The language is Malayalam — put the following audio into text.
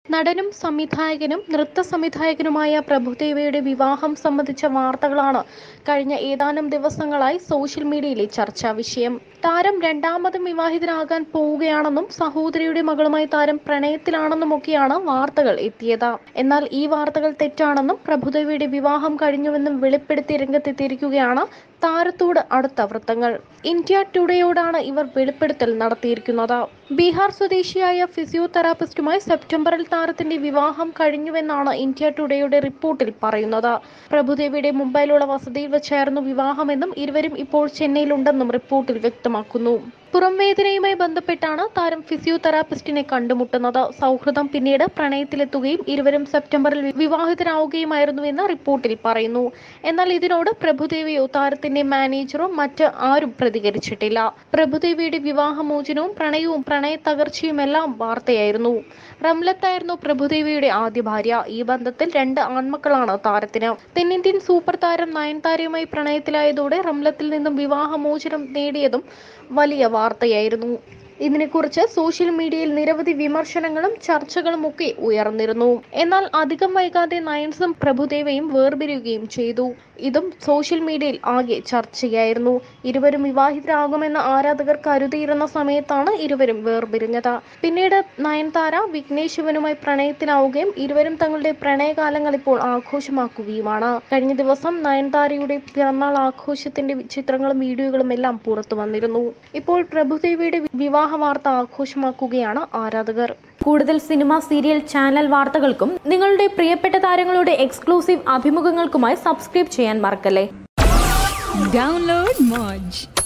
നടനും സംവിധായകനും നൃത്ത സംവിധായകനുമായ പ്രഭുദേവയുടെ വിവാഹം സംബന്ധിച്ച വാർത്തകളാണ് കഴിഞ്ഞ ഏതാനും ദിവസങ്ങളായി സോഷ്യൽ മീഡിയയിലെ ചർച്ചാ വിഷയം താരം രണ്ടാമതും വിവാഹിതരാകാൻ പോവുകയാണെന്നും സഹോദരിയുടെ മകളുമായി താരം പ്രണയത്തിലാണെന്നുമൊക്കെയാണ് വാർത്തകൾ എത്തിയത് എന്നാൽ ഈ വാർത്തകൾ തെറ്റാണെന്നും പ്രഭുദേവയുടെ വിവാഹം കഴിഞ്ഞുവെന്നും വെളിപ്പെടുത്തി രംഗത്തെത്തിയിരിക്കുകയാണ് താരത്തോട് അടുത്ത വൃത്തങ്ങൾ ഇന്ത്യ ടുഡേയോടാണ് ഇവർ വെളിപ്പെടുത്തൽ നടത്തിയിരിക്കുന്നത് ബീഹാർ സ്വദേശിയായ ഫിസിയോതെറാപ്പിസ്റ്റുമായി സെപ്റ്റംബറിൽ താരത്തിന്റെ വിവാഹം കഴിഞ്ഞുവെന്നാണ് ഇന്ത്യ ടുഡേയുടെ റിപ്പോർട്ടിൽ പറയുന്നത് പ്രഭുദേവിയുടെ മുംബൈയിലുള്ള വസതിയിൽ വെച്ചായിരുന്നു വിവാഹമെന്നും ഇരുവരും ഇപ്പോൾ ചെന്നൈയിലുണ്ടെന്നും റിപ്പോർട്ടിൽ വ്യക്തമാക്കുന്നു പുറംവേദനയുമായി ബന്ധപ്പെട്ടാണ് താരം ഫിസിയോതെറാപ്പിസ്റ്റിനെ കണ്ടുമുട്ടുന്നത് സൗഹൃദം പിന്നീട് പ്രണയത്തിലെത്തുകയും ഇരുവരും സെപ്റ്റംബറിൽ വിവാഹിതരാവുകയുമായിരുന്നുവെന്ന് റിപ്പോർട്ടിൽ പറയുന്നു എന്നാൽ ഇതിനോട് പ്രഭുദേവിയോ താരത്തിന്റെ മാനേജറോ മറ്റ് ആരും പ്രതികരിച്ചിട്ടില്ല പ്രഭുദേവിയുടെ വിവാഹമോചനവും പ്രണയവും പ്രണയ തകർച്ചയുമെല്ലാം വാർത്തയായിരുന്നു റംലത്തായിരുന്നു പ്രഭുദേവിയുടെ ആദ്യ ഭാര്യ ഈ ബന്ധത്തിൽ രണ്ട് ആൺമക്കളാണ് താരത്തിന് തെന്നിന്ത്യൻ സൂപ്പർ താരം നയൻതാരയുമായി പ്രണയത്തിലായതോടെ റംലത്തിൽ നിന്നും വിവാഹമോചനം നേടിയതും വലിയ വാർത്തയായിരുന്നു ഇതിനെക്കുറിച്ച് സോഷ്യൽ മീഡിയയിൽ നിരവധി വിമർശനങ്ങളും ചർച്ചകളും ഒക്കെ ഉയർന്നിരുന്നു എന്നാൽ അധികം വൈകാതെ നയൻസും പ്രഭുദേവയും വേർപിരിയുകയും ചെയ്തു ഇതും സോഷ്യൽ മീഡിയയിൽ ആകെ ചർച്ചയായിരുന്നു ഇരുവരും വിവാഹിതരാകുമെന്ന് ആരാധകർ കരുതിയിരുന്ന സമയത്താണ് ഇരുവരും വേർപിരിഞ്ഞത് പിന്നീട് നയൻതാര വിഘ്നേഷ് ശിവനുമായി പ്രണയത്തിലാവുകയും ഇരുവരും തങ്ങളുടെ പ്രണയകാലങ്ങൾ ഇപ്പോൾ ആഘോഷമാക്കുകയുമാണ് കഴിഞ്ഞ ദിവസം നയൻതാരയുടെ പിറന്നാൾ ആഘോഷത്തിന്റെ ചിത്രങ്ങളും വീഡിയോകളും എല്ലാം പുറത്തു വന്നിരുന്നു ഇപ്പോൾ പ്രഭുദേവിയുടെ വിവാഹ വാർത്ത ആഘോഷമാക്കുകയാണ് ആരാധകർ കൂടുതൽ സിനിമ സീരിയൽ ചാനൽ വാർത്തകൾക്കും നിങ്ങളുടെ പ്രിയപ്പെട്ട താരങ്ങളുടെ എക്സ്ക്ലൂസീവ് അഭിമുഖങ്ങൾക്കുമായി സബ്സ്ക്രൈബ് ചെയ്യാൻ മറക്കല്ലേ Download Moj.